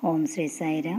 ഓം ശ്രീ സായിരാം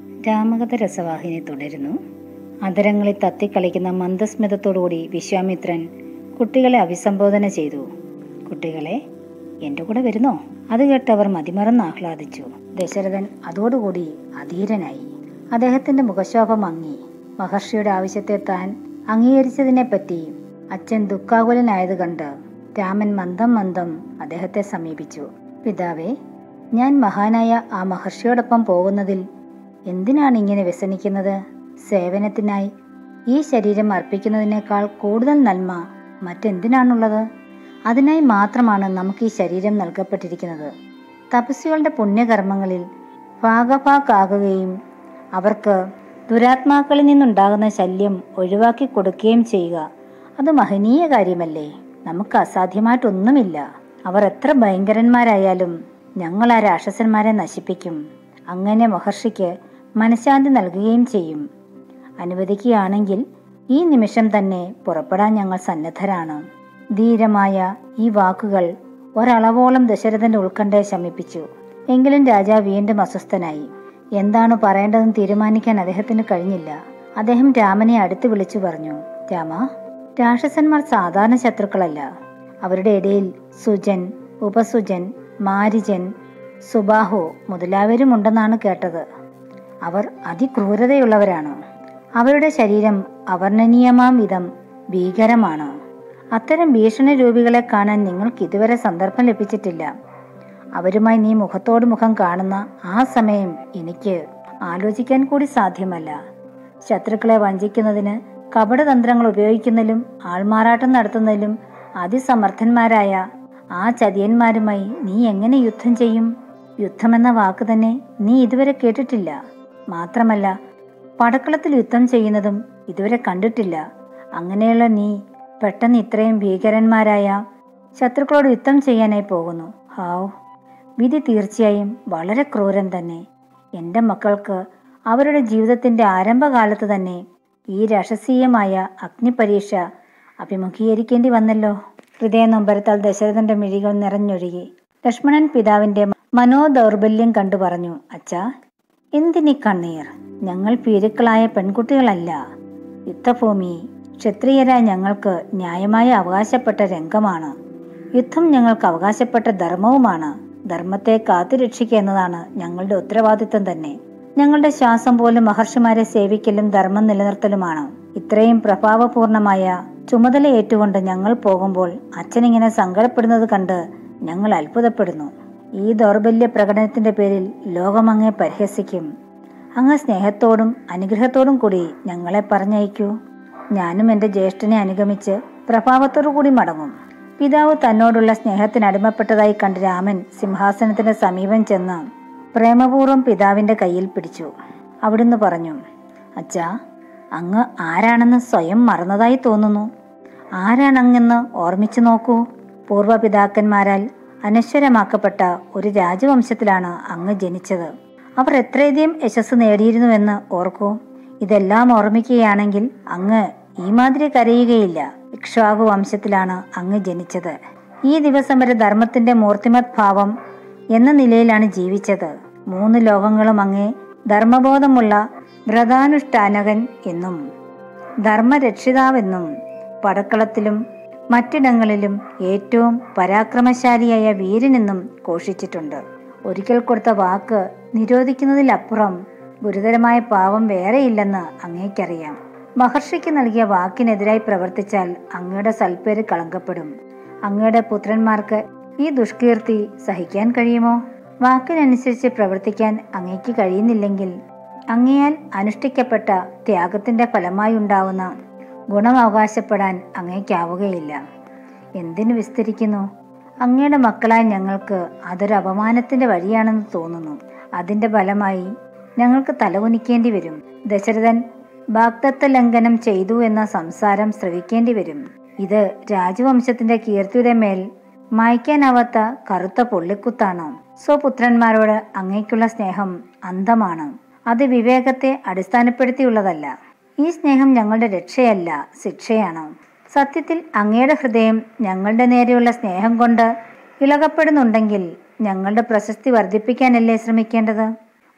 രാമകഥ രസവാഹിനി തുടരുന്നു അതരങ്ങളിൽ തത്തിക്കളിക്കുന്ന മന്ദസ്മിതത്തോടുകൂടി വിശ്വാമിത്രൻ കുട്ടികളെ അഭിസംബോധന ചെയ്തു കുട്ടികളെ എൻ്റെ കൂടെ വരുന്നോ അത് കേട്ടവർ മതിമറന്ന് ആഹ്ലാദിച്ചു ദശരഥൻ അതോടുകൂടി അധീരനായി അദ്ദേഹത്തിന്റെ മുഖശോഭ മങ്ങി മഹർഷിയുടെ ആവശ്യത്തെ താൻ അംഗീകരിച്ചതിനെപ്പറ്റി അച്ഛൻ ദുഃഖാകുലനായത് കണ്ട് രാമൻ മന്ദം മന്ദം അദ്ദേഹത്തെ സമീപിച്ചു പിതാവേ ഞാൻ മഹാനായ ആ മഹർഷിയോടൊപ്പം പോകുന്നതിൽ എന്തിനാണ് ഇങ്ങനെ വ്യസനിക്കുന്നത് സേവനത്തിനായി ഈ ശരീരം അർപ്പിക്കുന്നതിനേക്കാൾ കൂടുതൽ നന്മ മറ്റെന്തിനാണുള്ളത് അതിനായി മാത്രമാണ് നമുക്ക് ഈ ശരീരം നൽകപ്പെട്ടിരിക്കുന്നത് തപസ്വികളുടെ പുണ്യകർമ്മങ്ങളിൽ ഭാഗഭാക്കാകുകയും അവർക്ക് ദുരാത്മാക്കളിൽ നിന്നുണ്ടാകുന്ന ശല്യം ഒഴിവാക്കി കൊടുക്കുകയും ചെയ്യുക അത് മഹനീയ കാര്യമല്ലേ നമുക്ക് അസാധ്യമായിട്ടൊന്നുമില്ല അവർ എത്ര ഭയങ്കരന്മാരായാലും ഞങ്ങൾ ആ രാക്ഷസന്മാരെ നശിപ്പിക്കും അങ്ങനെ മഹർഷിക്ക് മനഃശാന്തി നൽകുകയും ചെയ്യും അനുവദിക്കുകയാണെങ്കിൽ ഈ നിമിഷം തന്നെ പുറപ്പെടാൻ ഞങ്ങൾ സന്നദ്ധരാണ് ധീരമായ ഈ വാക്കുകൾ ഒരളവോളം ദശരഥന്റെ ഉത്കണ്ഠയെ ശമിപ്പിച്ചു എങ്കിലും രാജാവ് വീണ്ടും അസ്വസ്ഥനായി എന്താണ് പറയേണ്ടതെന്ന് തീരുമാനിക്കാൻ അദ്ദേഹത്തിന് കഴിഞ്ഞില്ല അദ്ദേഹം രാമനെ അടുത്ത് വിളിച്ചു പറഞ്ഞു രാമ രാക്ഷസന്മാർ സാധാരണ ശത്രുക്കളല്ല അവരുടെ ഇടയിൽ സുജൻ ഉപസുജൻ മാരിജൻ സുബാഹു മുതലായവരുമുണ്ടെന്നാണ് കേട്ടത് അവർ അതിക്രൂരതയുള്ളവരാണ് അവരുടെ ശരീരം അവർണ്ണനീയമാം വിധം ഭീകരമാണ് അത്തരം ഭീഷണ രൂപികളെ കാണാൻ നിങ്ങൾക്ക് ഇതുവരെ സന്ദർഭം ലഭിച്ചിട്ടില്ല അവരുമായി നീ മുഖത്തോട് മുഖം കാണുന്ന ആ സമയം എനിക്ക് ആലോചിക്കാൻ കൂടി സാധ്യമല്ല ശത്രുക്കളെ വഞ്ചിക്കുന്നതിന് കപടതന്ത്രങ്ങൾ ഉപയോഗിക്കുന്നതിലും ആൾമാറാട്ടം നടത്തുന്നതിലും അതിസമർത്ഥന്മാരായ ആ ചതിയന്മാരുമായി നീ എങ്ങനെ യുദ്ധം ചെയ്യും യുദ്ധമെന്ന വാക്ക് തന്നെ നീ ഇതുവരെ കേട്ടിട്ടില്ല മാത്രമല്ല പടക്കളത്തിൽ യുദ്ധം ചെയ്യുന്നതും ഇതുവരെ കണ്ടിട്ടില്ല അങ്ങനെയുള്ള നീ പെട്ടെന്ന് ഇത്രയും ഭീകരന്മാരായ ശത്രുക്കളോട് യുദ്ധം ചെയ്യാനായി പോകുന്നു ഹാവ് വിധി തീർച്ചയായും വളരെ ക്രൂരൻ തന്നെ എൻ്റെ മക്കൾക്ക് അവരുടെ ജീവിതത്തിൻ്റെ ആരംഭകാലത്ത് തന്നെ ഈ രഹസ്യമായ അഗ്നിപരീക്ഷ അഭിമുഖീകരിക്കേണ്ടി വന്നല്ലോ ഹൃദയ നൊമ്പരത്താൽ ദശരഥന്റെ മിഴികൾ നിറഞ്ഞൊഴുകി ലക്ഷ്മണൻ പിതാവിന്റെ മനോദൗർബല്യം കണ്ടു പറഞ്ഞു അച്ഛാ എന്തിനീ കണ്ണീർ ഞങ്ങൾ പീരുക്കളായ പെൺകുട്ടികളല്ല യുദ്ധഭൂമി ക്ഷത്രിയരായ ഞങ്ങൾക്ക് ന്യായമായ അവകാശപ്പെട്ട രംഗമാണ് യുദ്ധം ഞങ്ങൾക്ക് അവകാശപ്പെട്ട ധർമ്മവുമാണ് ധർമ്മത്തെ കാത്തുരക്ഷിക്കുക എന്നതാണ് ഞങ്ങളുടെ ഉത്തരവാദിത്വം തന്നെ ഞങ്ങളുടെ ശ്വാസം പോലും മഹർഷിമാരെ സേവിക്കലും ധർമ്മം നിലനിർത്തലുമാണ് ഇത്രയും പ്രഭാവപൂർണമായ ചുമതല ഏറ്റുകൊണ്ട് ഞങ്ങൾ പോകുമ്പോൾ അച്ഛനിങ്ങനെ സങ്കടപ്പെടുന്നത് കണ്ട് ഞങ്ങൾ അത്ഭുതപ്പെടുന്നു ഈ ദൗർബല്യ പ്രകടനത്തിന്റെ പേരിൽ ലോകം അങ്ങേ പരിഹസിക്കും അങ്ങ് സ്നേഹത്തോടും അനുഗ്രഹത്തോടും കൂടി ഞങ്ങളെ പറഞ്ഞയക്കൂ ഞാനും എൻ്റെ ജ്യേഷ്ഠനെ അനുഗമിച്ച് പ്രഭാവത്തോടു കൂടി മടങ്ങും പിതാവ് തന്നോടുള്ള സ്നേഹത്തിന് അടിമപ്പെട്ടതായി കണ്ട് രാമൻ സിംഹാസനത്തിന്റെ സമീപം ചെന്ന് പ്രേമപൂർവ്വം പിതാവിന്റെ കയ്യിൽ പിടിച്ചു അവിടുന്ന് പറഞ്ഞു അച്ഛാ അങ്ങ് ആരാണെന്ന് സ്വയം മറന്നതായി തോന്നുന്നു ആരാണങ്ങെന്ന് ഓർമ്മിച്ചു നോക്കൂ പൂർവ്വപിതാക്കന്മാരാൽ അനശ്വരമാക്കപ്പെട്ട ഒരു രാജവംശത്തിലാണ് അങ്ങ് ജനിച്ചത് അവർ എത്രയധികം യശസ് നേടിയിരുന്നുവെന്ന് ഓർക്കൂ ഇതെല്ലാം ഓർമ്മിക്കുകയാണെങ്കിൽ അങ്ങ് ഈ മാതിരി കരയുകയില്ല ഇക്ഷ്വാകു വംശത്തിലാണ് അങ്ങ് ജനിച്ചത് ഈ ദിവസം വരെ ധർമ്മത്തിന്റെ മൂർത്തിമത് ഭാവം എന്ന നിലയിലാണ് ജീവിച്ചത് മൂന്ന് ലോകങ്ങളും അങ്ങേ ധർമ്മബോധമുള്ള വ്രതാനുഷ്ഠാനകൻ എന്നും ധർമ്മരക്ഷിതാവെന്നും പടക്കളത്തിലും മറ്റിടങ്ങളിലും ഏറ്റവും പരാക്രമശാലിയായ വീരനെന്നും ഘോഷിച്ചിട്ടുണ്ട് ഒരിക്കൽ കൊടുത്ത വാക്ക് നിരോധിക്കുന്നതിലപ്പുറം ഗുരുതരമായ പാവം വേറെയില്ലെന്ന് അങ്ങേക്കറിയാം മഹർഷിക്ക് നൽകിയ വാക്കിനെതിരായി പ്രവർത്തിച്ചാൽ അങ്ങയുടെ സൽപ്പേര് കളങ്കപ്പെടും അങ്ങയുടെ പുത്രന്മാർക്ക് ഈ ദുഷ്കീർത്തി സഹിക്കാൻ കഴിയുമോ വാക്കിനനുസരിച്ച് പ്രവർത്തിക്കാൻ അങ്ങേക്ക് കഴിയുന്നില്ലെങ്കിൽ അങ്ങയാൽ അനുഷ്ഠിക്കപ്പെട്ട ത്യാഗത്തിന്റെ ഫലമായി ഉണ്ടാവുന്ന ഗുണം അവകാശപ്പെടാൻ അങ്ങേക്കാവുകയില്ല എന്തിനു വിസ്തരിക്കുന്നു അങ്ങയുടെ മക്കളായ ഞങ്ങൾക്ക് അതൊരു അപമാനത്തിന്റെ വഴിയാണെന്ന് തോന്നുന്നു അതിന്റെ ഫലമായി ഞങ്ങൾക്ക് തലകുനിക്കേണ്ടി വരും ദശരഥൻ വാഗ്ദത്ത ലംഘനം ചെയ്തു എന്ന സംസാരം ശ്രവിക്കേണ്ടി വരും ഇത് രാജവംശത്തിന്റെ കീർത്തിയുടെ മേൽ മായ്ക്കാനാവാത്ത കറുത്ത പൊള്ളിക്കുത്താണ് സ്വപുത്രന്മാരോട് അങ്ങേക്കുള്ള സ്നേഹം അന്ധമാണ് അത് വിവേകത്തെ അടിസ്ഥാനപ്പെടുത്തിയുള്ളതല്ല ഈ സ്നേഹം ഞങ്ങളുടെ രക്ഷയല്ല ശിക്ഷയാണ് സത്യത്തിൽ അങ്ങയുടെ ഹൃദയം ഞങ്ങളുടെ നേരെയുള്ള സ്നേഹം കൊണ്ട് ഇളകപ്പെടുന്നുണ്ടെങ്കിൽ ഞങ്ങളുടെ പ്രശസ്തി വർദ്ധിപ്പിക്കാനല്ലേ ശ്രമിക്കേണ്ടത്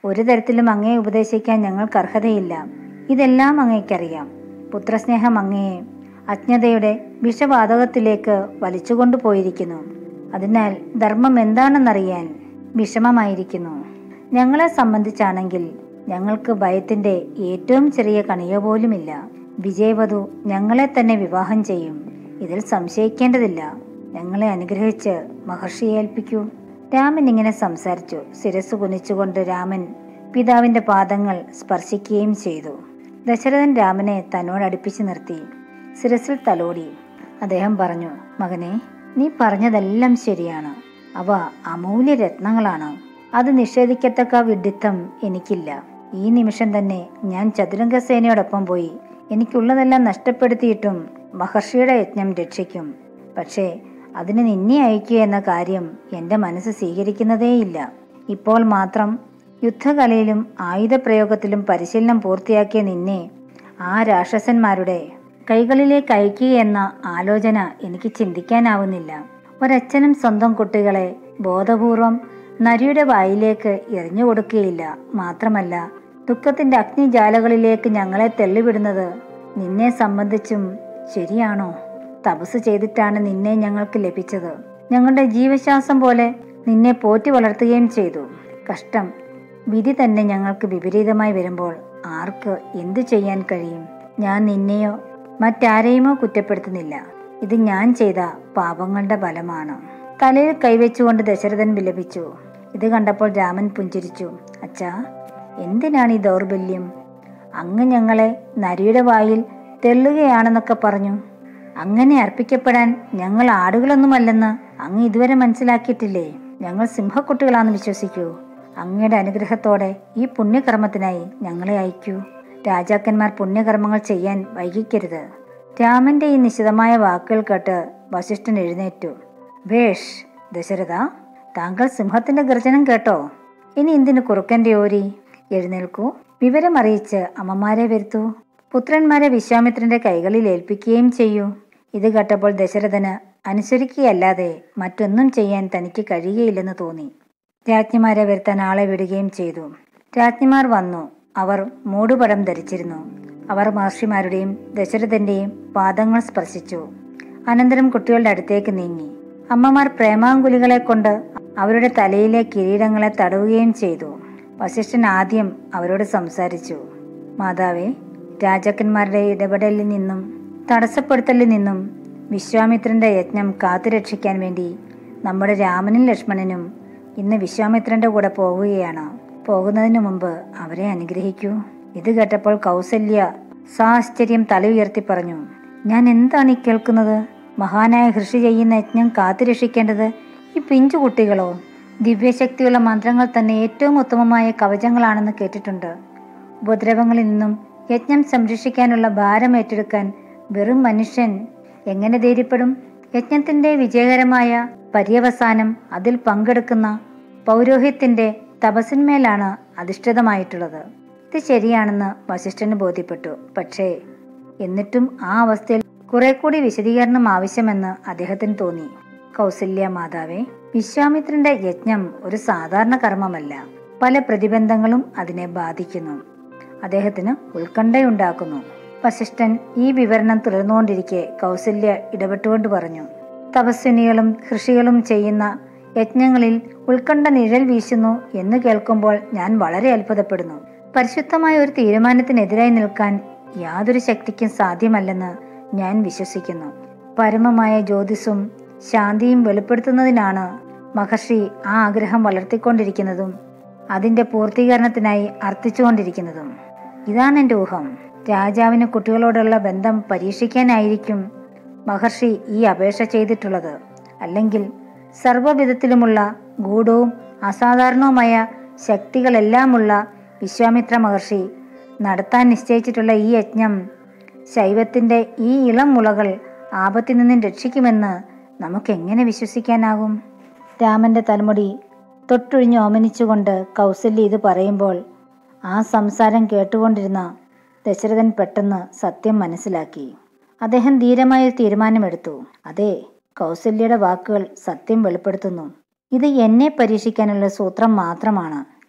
ഒരു തരത്തിലും അങ്ങയെ ഉപദേശിക്കാൻ ഞങ്ങൾക്ക് അർഹതയില്ല ഇതെല്ലാം അങ്ങേക്കറിയാം പുത്രസ്നേഹം അങ്ങയെ അജ്ഞതയുടെ വിഷവാതകത്തിലേക്ക് വലിച്ചുകൊണ്ടു പോയിരിക്കുന്നു അതിനാൽ ധർമ്മം എന്താണെന്നറിയാൻ വിഷമമായിരിക്കുന്നു ഞങ്ങളെ സംബന്ധിച്ചാണെങ്കിൽ ഞങ്ങൾക്ക് ഭയത്തിന്റെ ഏറ്റവും ചെറിയ കണിക പോലുമില്ല വിജയവധു ഞങ്ങളെ തന്നെ വിവാഹം ചെയ്യും ഇതിൽ സംശയിക്കേണ്ടതില്ല ഞങ്ങളെ അനുഗ്രഹിച്ച് മഹർഷിയെ ഏൽപ്പിക്കൂ രാമൻ ഇങ്ങനെ സംസാരിച്ചു ശിരസ് കുനിച്ചുകൊണ്ട് രാമൻ പിതാവിന്റെ പാദങ്ങൾ സ്പർശിക്കുകയും ചെയ്തു ദശരഥൻ രാമനെ തന്നോട് അടുപ്പിച്ചു നിർത്തി ശിരസിൽ തലോടി അദ്ദേഹം പറഞ്ഞു മകനെ നീ പറഞ്ഞതെല്ലാം ശരിയാണ് അവ അമൂല്യ രത്നങ്ങളാണ് അത് നിഷേധിക്കത്തക്ക വിഡിത്തം എനിക്കില്ല ഈ നിമിഷം തന്നെ ഞാൻ ചതുരംഗസേനയോടൊപ്പം പോയി എനിക്കുള്ളതെല്ലാം നഷ്ടപ്പെടുത്തിയിട്ടും മഹർഷിയുടെ യജ്ഞം രക്ഷിക്കും പക്ഷേ അതിന് നിന്നെ അയക്കുക എന്ന കാര്യം എൻ്റെ മനസ്സ് സ്വീകരിക്കുന്നതേയില്ല ഇപ്പോൾ മാത്രം യുദ്ധകലയിലും ആയുധപ്രയോഗത്തിലും പരിശീലനം പൂർത്തിയാക്കിയ നിന്നെ ആ രാക്ഷസന്മാരുടെ കൈകളിലേക്ക് അയക്കുക എന്ന ആലോചന എനിക്ക് ചിന്തിക്കാനാവുന്നില്ല ഒരച്ഛനും സ്വന്തം കുട്ടികളെ ബോധപൂർവം നരിയുടെ വായിലേക്ക് എറിഞ്ഞു കൊടുക്കുകയില്ല മാത്രമല്ല ദുഃഖത്തിന്റെ അഗ്നിജാലകളിലേക്ക് ഞങ്ങളെ തള്ളിവിടുന്നത് നിന്നെ സംബന്ധിച്ചും ശരിയാണോ തപസ് ചെയ്തിട്ടാണ് നിന്നെ ഞങ്ങൾക്ക് ലഭിച്ചത് ഞങ്ങളുടെ ജീവശ്വാസം പോലെ നിന്നെ പോറ്റി വളർത്തുകയും ചെയ്തു കഷ്ടം വിധി തന്നെ ഞങ്ങൾക്ക് വിപരീതമായി വരുമ്പോൾ ആർക്ക് എന്തു ചെയ്യാൻ കഴിയും ഞാൻ നിന്നെയോ മറ്റാരെയുമോ കുറ്റപ്പെടുത്തുന്നില്ല ഇത് ഞാൻ ചെയ്ത പാപങ്ങളുടെ ഫലമാണ് തലയിൽ കൈവച്ചുകൊണ്ട് ദശരഥൻ വിലപിച്ചു ഇത് കണ്ടപ്പോൾ രാമൻ പുഞ്ചിരിച്ചു അച്ഛാ എന്തിനാണ് ഈ ദൗർബല്യം അങ്ങ് ഞങ്ങളെ നരിയുടെ വായിൽ തെള്ളുകയാണെന്നൊക്കെ പറഞ്ഞു അങ്ങനെ അർപ്പിക്കപ്പെടാൻ ഞങ്ങൾ ആടുകളൊന്നുമല്ലെന്ന് അങ്ങ് ഇതുവരെ മനസ്സിലാക്കിയിട്ടില്ലേ ഞങ്ങൾ സിംഹക്കുട്ടികളാണെന്ന് വിശ്വസിക്കൂ അങ്ങയുടെ അനുഗ്രഹത്തോടെ ഈ പുണ്യകർമ്മത്തിനായി ഞങ്ങളെ അയക്കൂ രാജാക്കന്മാർ പുണ്യകർമ്മങ്ങൾ ചെയ്യാൻ വൈകിക്കരുത് രാമന്റെ ഈ നിശിതമായ വാക്കുകൾ കേട്ട് വശിഷ്ഠൻ എഴുന്നേറ്റു വേഷ് ദശരഥ താങ്കൾ സിംഹത്തിന്റെ ഗർജനം കേട്ടോ ഇനി എന്തിനു കുറുക്കന്റെ ഓരി എഴുന്നേൽക്കൂ വിവരമറിയിച്ച് അമ്മമാരെ വരുത്തൂ പുത്രന്മാരെ വിശ്വാമിത്രന്റെ കൈകളിൽ ഏൽപ്പിക്കുകയും ചെയ്യൂ ഇത് കേട്ടപ്പോൾ ദശരഥന് അനുസരിക്കുകയല്ലാതെ മറ്റൊന്നും ചെയ്യാൻ തനിക്ക് കഴിയുകയില്ലെന്ന് തോന്നി രാജ്ഞിമാരെ വരുത്താൻ ആളെ വിടുകയും ചെയ്തു രാജ്ഞിമാർ വന്നു അവർ മൂടുപടം ധരിച്ചിരുന്നു അവർ മഹർഷിമാരുടെയും ദശരഥന്റെയും പാദങ്ങൾ സ്പർശിച്ചു അനന്തരം കുട്ടികളുടെ അടുത്തേക്ക് നീങ്ങി അമ്മമാർ പ്രേമാങ്കുലികളെ കൊണ്ട് അവരുടെ തലയിലെ കിരീടങ്ങളെ തടവുകയും ചെയ്തു വശിഷ്ഠൻ ആദ്യം അവരോട് സംസാരിച്ചു മാതാവേ രാജാക്കന്മാരുടെ ഇടപെടലിൽ നിന്നും തടസ്സപ്പെടുത്തലിൽ നിന്നും വിശ്വാമിത്രന്റെ യജ്ഞം കാത്തുരക്ഷിക്കാൻ വേണ്ടി നമ്മുടെ രാമനും ലക്ഷ്മണനും ഇന്ന് വിശ്വാമിത്രന്റെ കൂടെ പോവുകയാണ് പോകുന്നതിനു മുമ്പ് അവരെ അനുഗ്രഹിക്കൂ ഇത് കേട്ടപ്പോൾ കൗസല്യ സാശ്ചര്യം തല ഉയർത്തി പറഞ്ഞു ഞാൻ എന്താണ് ഈ കേൾക്കുന്നത് മഹാനായ കൃഷി ചെയ്യുന്ന യജ്ഞം കാത്തുരക്ഷിക്കേണ്ടത് ഈ പിഞ്ചു കുട്ടികളോ ദിവ്യശക്തിയുള്ള മന്ത്രങ്ങൾ തന്നെ ഏറ്റവും ഉത്തമമായ കവചങ്ങളാണെന്ന് കേട്ടിട്ടുണ്ട് ഉപദ്രവങ്ങളിൽ നിന്നും യജ്ഞം സംരക്ഷിക്കാനുള്ള ഭാരം ഏറ്റെടുക്കാൻ വെറും മനുഷ്യൻ എങ്ങനെ ധൈര്യപ്പെടും യജ്ഞത്തിന്റെ വിജയകരമായ പര്യവസാനം അതിൽ പങ്കെടുക്കുന്ന പൗരോഹിത്യത്തിന്റെ തപസ്സിന്മേലാണ് അധിഷ്ഠിതമായിട്ടുള്ളത് ഇത് ശരിയാണെന്ന് വശിഷ്ഠന് ബോധ്യപ്പെട്ടു പക്ഷേ എന്നിട്ടും ആ അവസ്ഥയിൽ കുറെ കൂടി വിശദീകരണം ആവശ്യമെന്ന് അദ്ദേഹത്തിന് തോന്നി കൗസല്യ മാതാവേ വിശ്വാമിത്രന്റെ യജ്ഞം ഒരു സാധാരണ കർമ്മമല്ല പല പ്രതിബന്ധങ്ങളും അതിനെ ബാധിക്കുന്നു അദ്ദേഹത്തിന് ഉത്കണ്ഠയുണ്ടാക്കുന്നു വശിഷ്ഠൻ ഈ വിവരണം തുടർന്നുകൊണ്ടിരിക്കെ കൗസല്യ ഇടപെട്ടുകൊണ്ട് പറഞ്ഞു തപസ്വിനികളും കൃഷികളും ചെയ്യുന്ന യജ്ഞങ്ങളിൽ ഉത്കണ്ഠ നിഴൽ വീശുന്നു എന്ന് കേൾക്കുമ്പോൾ ഞാൻ വളരെ അത്ഭുതപ്പെടുന്നു പരിശുദ്ധമായ ഒരു തീരുമാനത്തിനെതിരായി നിൽക്കാൻ യാതൊരു ശക്തിക്കും സാധ്യമല്ലെന്ന് ഞാൻ വിശ്വസിക്കുന്നു പരമമായ ജ്യോതിസും ശാന്തിയും വെളിപ്പെടുത്തുന്നതിനാണ് മഹർഷി ആ ആഗ്രഹം വളർത്തിക്കൊണ്ടിരിക്കുന്നതും അതിന്റെ പൂർത്തീകരണത്തിനായി അർത്ഥിച്ചുകൊണ്ടിരിക്കുന്നതും ഇതാണ് എൻ്റെ ഊഹം രാജാവിന് കുട്ടികളോടുള്ള ബന്ധം പരീക്ഷിക്കാനായിരിക്കും മഹർഷി ഈ അപേക്ഷ ചെയ്തിട്ടുള്ളത് അല്ലെങ്കിൽ സർവ്വവിധത്തിലുമുള്ള ഗൂഢവും അസാധാരണവുമായ ശക്തികളെല്ലാമുള്ള വിശ്വാമിത്ര മഹർഷി നടത്താൻ നിശ്ചയിച്ചിട്ടുള്ള ഈ യജ്ഞം ശൈവത്തിന്റെ ഈ ഇളം മുളകൾ ആപത്തിൽ നിന്നും രക്ഷിക്കുമെന്ന് നമുക്ക് എങ്ങനെ വിശ്വസിക്കാനാകും രാമന്റെ തലമുടി തൊട്ടൊഴിഞ്ഞ് ഓമനിച്ചുകൊണ്ട് കൗസല്യ ഇത് പറയുമ്പോൾ ആ സംസാരം കേട്ടുകൊണ്ടിരുന്ന ദശരഥൻ പെട്ടെന്ന് സത്യം മനസ്സിലാക്കി അദ്ദേഹം ധീരമായ ഒരു തീരുമാനമെടുത്തു അതെ കൗസല്യയുടെ വാക്കുകൾ സത്യം വെളിപ്പെടുത്തുന്നു ഇത് എന്നെ പരീക്ഷിക്കാനുള്ള സൂത്രം മാത്രമാണ്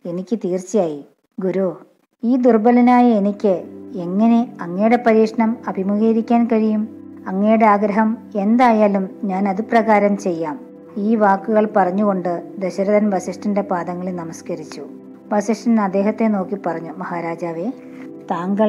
എനിക്ക് തീർച്ചയായി ഗുരു ഈ ദുർബലനായ എനിക്ക് എങ്ങനെ അങ്ങയുടെ പരീക്ഷണം അഭിമുഖീകരിക്കാൻ കഴിയും അങ്ങയുടെ ആഗ്രഹം എന്തായാലും ഞാൻ അതുപ്രകാരം ചെയ്യാം ഈ വാക്കുകൾ പറഞ്ഞുകൊണ്ട് ദശരഥൻ വസിഷ്ഠന്റെ പാദങ്ങളിൽ നമസ്കരിച്ചു വസിഷ്ഠൻ അദ്ദേഹത്തെ നോക്കി പറഞ്ഞു മഹാരാജാവേ താങ്കൾ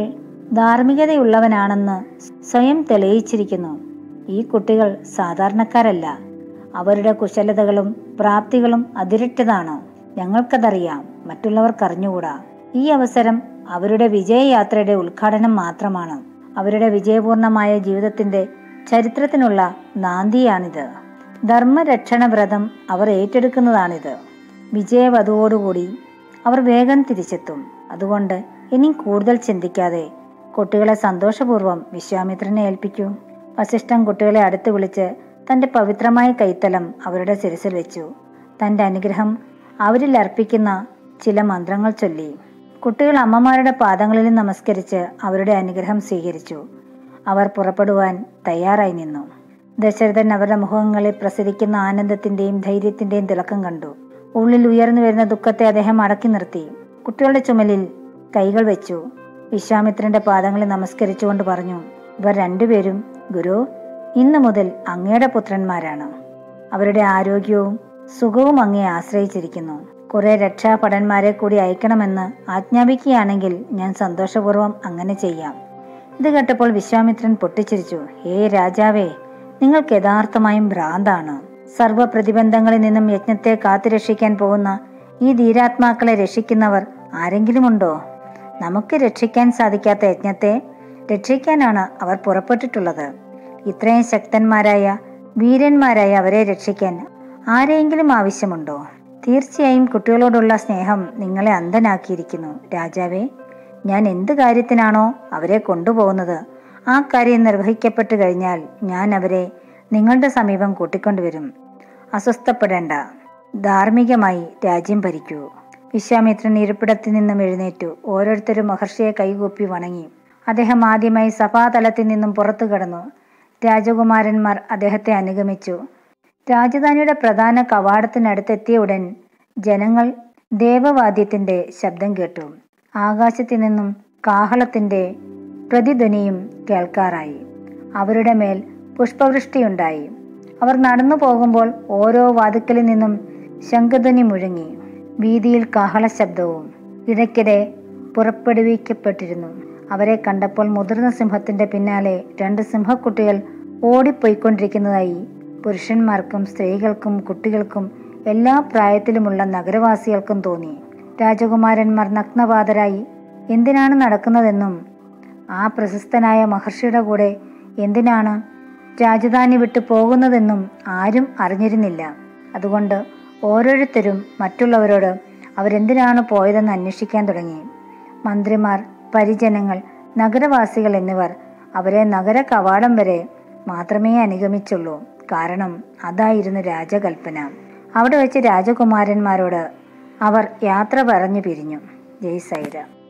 ധാർമ്മികതയുള്ളവനാണെന്ന് സ്വയം തെളിയിച്ചിരിക്കുന്നു ഈ കുട്ടികൾ സാധാരണക്കാരല്ല അവരുടെ കുശലതകളും പ്രാപ്തികളും അതിരിട്ടതാണ് ഞങ്ങൾക്കതറിയാം മറ്റുള്ളവർക്കറിഞ്ഞുകൂടാ ഈ അവസരം അവരുടെ വിജയയാത്രയുടെ ഉദ്ഘാടനം മാത്രമാണ് അവരുടെ വിജയപൂർണമായ ജീവിതത്തിന്റെ ചരിത്രത്തിനുള്ള നാന്തിയാണിത് ധർമ്മരക്ഷണ വ്രതം അവർ ഏറ്റെടുക്കുന്നതാണിത് വിജയവധുവോടുകൂടി അവർ വേഗം തിരിച്ചെത്തും അതുകൊണ്ട് ഇനി കൂടുതൽ ചിന്തിക്കാതെ കുട്ടികളെ സന്തോഷപൂർവ്വം വിശ്വാമിത്രനെ ഏൽപ്പിക്കൂ വസിഷ്ഠൻ കുട്ടികളെ അടുത്ത് വിളിച്ച് തന്റെ പവിത്രമായ കൈത്തലം അവരുടെ ശിരസിൽ വെച്ചു തന്റെ അനുഗ്രഹം അവരിൽ അർപ്പിക്കുന്ന ചില മന്ത്രങ്ങൾ ചൊല്ലി കുട്ടികൾ അമ്മമാരുടെ പാദങ്ങളിൽ നമസ്കരിച്ച് അവരുടെ അനുഗ്രഹം സ്വീകരിച്ചു അവർ പുറപ്പെടുവാൻ തയ്യാറായി നിന്നു ദശരഥൻ അവരുടെ മുഖങ്ങളിൽ പ്രസരിക്കുന്ന ആനന്ദത്തിന്റെയും ധൈര്യത്തിന്റെയും തിളക്കം കണ്ടു ഉള്ളിൽ ഉയർന്നു വരുന്ന ദുഃഖത്തെ അദ്ദേഹം അടക്കി നിർത്തി കുട്ടികളുടെ ചുമലിൽ കൈകൾ വെച്ചു വിശ്വാമിത്രന്റെ പാദങ്ങളിൽ നമസ്കരിച്ചുകൊണ്ട് പറഞ്ഞു ഇവർ രണ്ടുപേരും ഗുരു ഇന്നു മുതൽ അങ്ങയുടെ പുത്രന്മാരാണ് അവരുടെ ആരോഗ്യവും സുഖവും അങ്ങയെ ആശ്രയിച്ചിരിക്കുന്നു കുറെ രക്ഷാഭടന്മാരെ കൂടി അയക്കണമെന്ന് ആജ്ഞാപിക്കുകയാണെങ്കിൽ ഞാൻ സന്തോഷപൂർവ്വം അങ്ങനെ ചെയ്യാം ഇത് കേട്ടപ്പോൾ വിശ്വാമിത്രൻ പൊട്ടിച്ചിരിച്ചു ഹേ രാജാവേ നിങ്ങൾക്ക് യഥാർത്ഥമായും ഭ്രാന്താണ് സർവ പ്രതിബന്ധങ്ങളിൽ നിന്നും യജ്ഞത്തെ കാത്തുരക്ഷിക്കാൻ പോകുന്ന ഈ ധീരാത്മാക്കളെ രക്ഷിക്കുന്നവർ ആരെങ്കിലുമുണ്ടോ നമുക്ക് രക്ഷിക്കാൻ സാധിക്കാത്ത യജ്ഞത്തെ രക്ഷിക്കാനാണ് അവർ പുറപ്പെട്ടിട്ടുള്ളത് ഇത്രയും ശക്തന്മാരായ വീരന്മാരായ അവരെ രക്ഷിക്കാൻ ആരെയെങ്കിലും ആവശ്യമുണ്ടോ തീർച്ചയായും കുട്ടികളോടുള്ള സ്നേഹം നിങ്ങളെ അന്ധനാക്കിയിരിക്കുന്നു രാജാവേ ഞാൻ എന്ത് കാര്യത്തിനാണോ അവരെ കൊണ്ടുപോകുന്നത് ആ കാര്യം നിർവഹിക്കപ്പെട്ടു കഴിഞ്ഞാൽ ഞാൻ അവരെ നിങ്ങളുടെ സമീപം കൂട്ടിക്കൊണ്ടുവരും അസ്വസ്ഥപ്പെടേണ്ട ധാർമ്മികമായി രാജ്യം ഭരിക്കൂ വിശ്വാമിത്രൻ ഇരിപ്പിടത്തിൽ നിന്നും എഴുന്നേറ്റു ഓരോരുത്തരും മഹർഷിയെ കൈകൂപ്പി വണങ്ങി അദ്ദേഹം ആദ്യമായി സഭാതലത്തിൽ നിന്നും പുറത്തു കടന്നു രാജകുമാരന്മാർ അദ്ദേഹത്തെ അനുഗമിച്ചു രാജധാനിയുടെ പ്രധാന കവാടത്തിനടുത്തെത്തിയ ഉടൻ ജനങ്ങൾ ദേവവാദ്യത്തിന്റെ ശബ്ദം കേട്ടു ആകാശത്തു നിന്നും കാഹളത്തിന്റെ പ്രതിധ്വനിയും കേൾക്കാറായി അവരുടെ മേൽ പുഷ്പവൃഷ്ടിയുണ്ടായി അവർ നടന്നു പോകുമ്പോൾ ഓരോ വാതുക്കലിൽ നിന്നും ശംഖധ്വനി മുഴങ്ങി വീതിയിൽ കാഹള ശബ്ദവും ഇടയ്ക്കിടെ പുറപ്പെടുവിക്കപ്പെട്ടിരുന്നു അവരെ കണ്ടപ്പോൾ മുതിർന്ന സിംഹത്തിന്റെ പിന്നാലെ രണ്ട് സിംഹക്കുട്ടികൾ ഓടിപ്പോയിക്കൊണ്ടിരിക്കുന്നതായി പുരുഷന്മാർക്കും സ്ത്രീകൾക്കും കുട്ടികൾക്കും എല്ലാ പ്രായത്തിലുമുള്ള നഗരവാസികൾക്കും തോന്നി രാജകുമാരന്മാർ നഗ്നപാതരായി എന്തിനാണ് നടക്കുന്നതെന്നും ആ പ്രശസ്തനായ മഹർഷിയുടെ കൂടെ എന്തിനാണ് രാജധാനി വിട്ടു പോകുന്നതെന്നും ആരും അറിഞ്ഞിരുന്നില്ല അതുകൊണ്ട് ഓരോരുത്തരും മറ്റുള്ളവരോട് അവരെന്തിനാണ് പോയതെന്ന് അന്വേഷിക്കാൻ തുടങ്ങി മന്ത്രിമാർ പരിജനങ്ങൾ നഗരവാസികൾ എന്നിവർ അവരെ നഗര കവാടം വരെ മാത്രമേ അനുഗമിച്ചുള്ളൂ കാരണം അതായിരുന്നു രാജകൽപ്പന അവിടെ വെച്ച് രാജകുമാരന്മാരോട് അവർ യാത്ര പറഞ്ഞു പിരിഞ്ഞു ജയ് സൈര